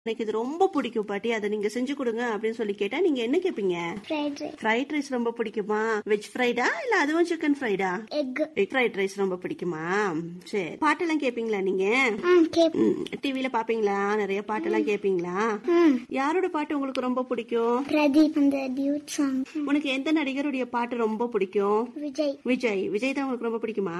எனக்கு இது ரொம்ப பிடிக்கும் பாட்டி அதை நீங்க செஞ்சு கொடுங்க அப்படின்னு சொல்லி கேட்டா நீங்க என்ன கேப்பீங்க ஃப்ரைட் ரைஸ் ஃப்ரைட் ரைஸ் ரொம்ப பிடிக்குமா வெஜ் ஃப்ரைடா இல்ல அதுவும் சிக்கன் ஃப்ரைடா எக் எக் ஃப்ரைட் ரைஸ் ரொம்ப பிடிக்குமா சரி பாட்டெல்லாம் கேப்பீங்களா நீங்க ம் கேப் டிவில பாப்பீங்களா நிறைய பாட்டெல்லாம் கேப்பீங்களா ம் யாரோட பாட்டு உங்களுக்கு ரொம்ப பிடிக்கும் பிரதீப் அந்த டியூட் சாங் உனக்கு எந்த நடிகருடைய பாட்டு ரொம்ப பிடிக்கும் விஜய் விஜய் விஜய் தான் உங்களுக்கு ரொம்ப பிடிக்குமா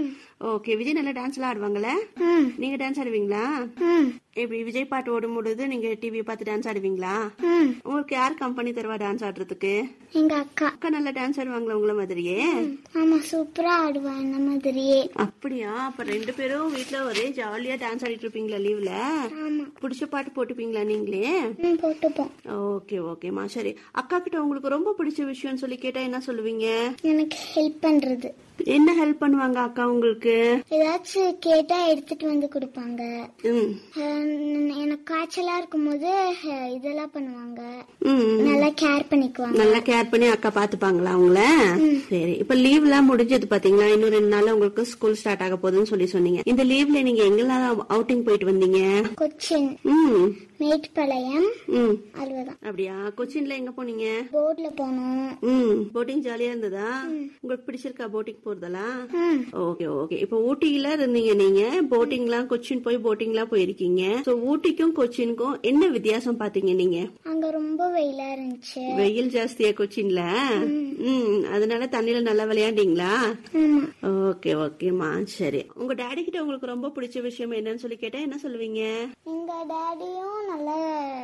ஓகே விஜய் நல்லா டான்ஸ் எல்லாம் ஆடுவாங்கல்ல ம் நீங்க டான்ஸ் ஆடுவீங்களா ம் இப்படி விஜய் பாட்டு ஓடும் பொழுது நீங்க டிவி பார்த்து டான்ஸ் ஆடுவீங்களா ம் உங்களுக்கு யார் கம்பெனி தருவா டான்ஸ் ஆடுறதுக்கு எங்க அக்கா அக்கா நல்லா டான்ஸ் ஆடுவாங்களா உங்கள மாதிரியே ஆமா சூப்பரா ஆடுவா இந்த மாதிரியே அப்படியா அப்ப ரெண்டு பேரும் வீட்ல ஒரே ஜாலியா டான்ஸ் ஆடிட்டு இருப்பீங்களா லீவ்ல ஆமா பிடிச்ச பாட்டு போட்டுப்பீங்களா நீங்களே ம் போட்டுப்போம் ஓகே ஓகேம்மா சரி அக்கா கிட்ட உங்களுக்கு ரொம்ப பிடிச்ச விஷயம்னு சொல்லி கேட்டா என்ன சொல்லுவீங்க எனக்கு ஹெல்ப் பண்றது என்ன ஹெல்ப் பண்ணுவாங்க அக்கா உங்களுக்கு ஏதாச்சும் கேட்டா எடுத்துட்டு வந்து கொடுப்பாங்க ம் அஹ் எனக்கு காய்ச்சலா இருக்கும்போது அஹ், இதெல்லாம் பண்ணுவாங்க ம் நல்லா கேர் பண்ணிக்குவாங்க நல்லா கேர் பண்ணி அக்கா பாத்துப்பாங்களா உங்கள சரி இப்ப லீவ் எல்லாம் முடிஞ்சது பாத்தீங்களா இன்னும் ரெண்டு நாள்ல உங்களுக்கு ஸ்கூல் ஸ்டார்ட் ஆக போகுதுன்னு சொல்லி சொன்னீங்க இந்த லீவ்ல நீங்க எங்கெல்லாம் அவுட்டிங் போயிட்டு வந்தீங்க கொச்சின் ம் மேட்டுப்பாளையம் ம் அவ்வளவுதான் அப்படியா கொச்சின்ல எங்க போனீங்க போட்ல போனோம் ம் போட்டிங் ஜாலியா இருந்ததா உங்களுக்கு பிடிச்சிருக்கா போட்டிங் போறதெல்லாம் ம் ஓகே ஓகே இப்ப ஊட்டியில இருந்தீங்க நீங்க போட்டிங்லாம் கொச்சின் போய் போட்டிங்லாம் போயிருக்கீங்க சோ ஊட்டிக்கும் கொச்சினுக்கும் என்ன வித்தியாசம் பாத்தீங்க நீங்க அங்க ரொம்ப வெயிலா இருந்துச்சு வெயில் ஜாஸ்தியா கொச்சின்ல ம் அதனால தண்ணியில நல்லா விளையாண்டீங்களா ஆமா ஓகே ஓகேம்மா சரி உங்க டாடி கிட்ட உங்களுக்கு ரொம்ப பிடிச்ச விஷயம் என்னன்னு சொல்லி கேட்டா என்ன சொல்லுவீங்க எங்க டாடியும் நல்லா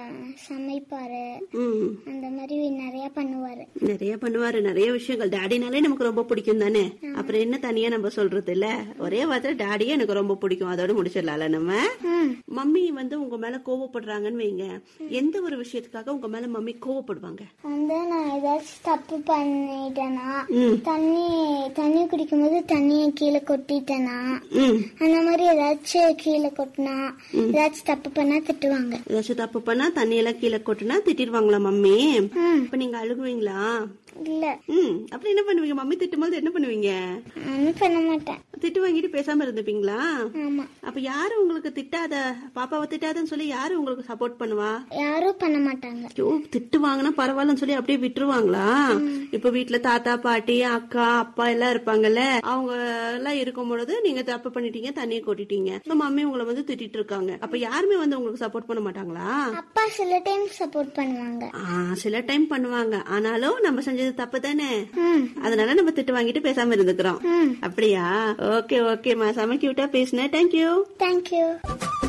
சமைப்பாரு ம் அந்த மாதிரி நிறைய பண்ணுவாரு நிறைய பண்ணுவாரு நிறைய விஷயங்கள் டாடினாலே நமக்கு ரொம்ப பிடிக்கும் தானே அப்புறம் என்ன தனியா நம்ம சொல்றது இல்ல ஒரே வார்த்தை டாடியே எனக்கு ரொம்ப பிடிக்கும் அதோட முடிச்சிடலாம்ல நம்ம ம் மம்மி வந்து உங்க மேல கோவப்படுறாங்கன்னு வைங்க எந்த ஒரு விஷயத்துக்காக உங்க மேல மம்மி கோவப்படுவாங்க வந்து நான் ஏதாச்சும் தப்பு பண்ணிட்டேனா ம் தண்ணி தண்ணி குடிக்கும்போது தண்ணியை கீழே கொட்டிட்டேனா ம் அந்த மாதிரி ஏதாச்சும் கீழே கொட்டினா ஏதாச்சும் தப்பு பண்ணா திட்டுவாங்க ஏதாச்சும் தப்பு பண்ணா தண்ணியெல்லாம் கீழே கொட்டுனா திட்டிடுவாங்களா மம்மி ம் இப்ப நீங்க அழுகுவீங்களா இல்ல ம் அப்புறம் என்ன பண்ணுவீங்க மம்மி திட்டும்போது என்ன பண்ணுவீங்க நானும் பண்ண மாட்டேன் திட்டு வாங்கிட்டு பேசாம இருந்துப்பீங்களா ஆமா அப்ப யாரு உங்களுக்கு திட்டாத பாப்பாவை திட்டாதன்னு சொல்லி யாரு உங்களுக்கு சப்போர்ட் பண்ணுவா யாரும் பண்ண மாட்டாங்க ஐயோ திட்டு வாங்கினா பரவாயில்லன்னு சொல்லி அப்படியே விட்டுருவாங்களா இப்ப வீட்டுல தாத்தா பாட்டி அக்கா அப்பா எல்லாம் இருப்பாங்கல்ல அவங்க எல்லாம் இருக்கும் பொழுது நீங்க தப்பு பண்ணிட்டீங்க தண்ணியை கொட்டிட்டீங்க இப்ப மம்மி உங்களை வந்து திட்டிட்டு இருக்காங்க அப்ப யாருமே வந்து உங்களுக்கு சப்போர்ட் பண்ண மாட்டாங்களா அப்பா சில டைம் சப்போர்ட் பண்ணுவாங்க ஆ, சில டைம் பண்ணுவாங்க ஆனாலும் நம்ம செஞ்சது தப்பு தானே ம் அதனால நம்ம திட்டு வாங்கிட்டு பேசாம இருந்துக்கிறோம் ம் அப்படியா ஓகே ஓகேம்மா சமைக்க விட்டா பேசினேன் தேங்க்யூ தேங்க்யூ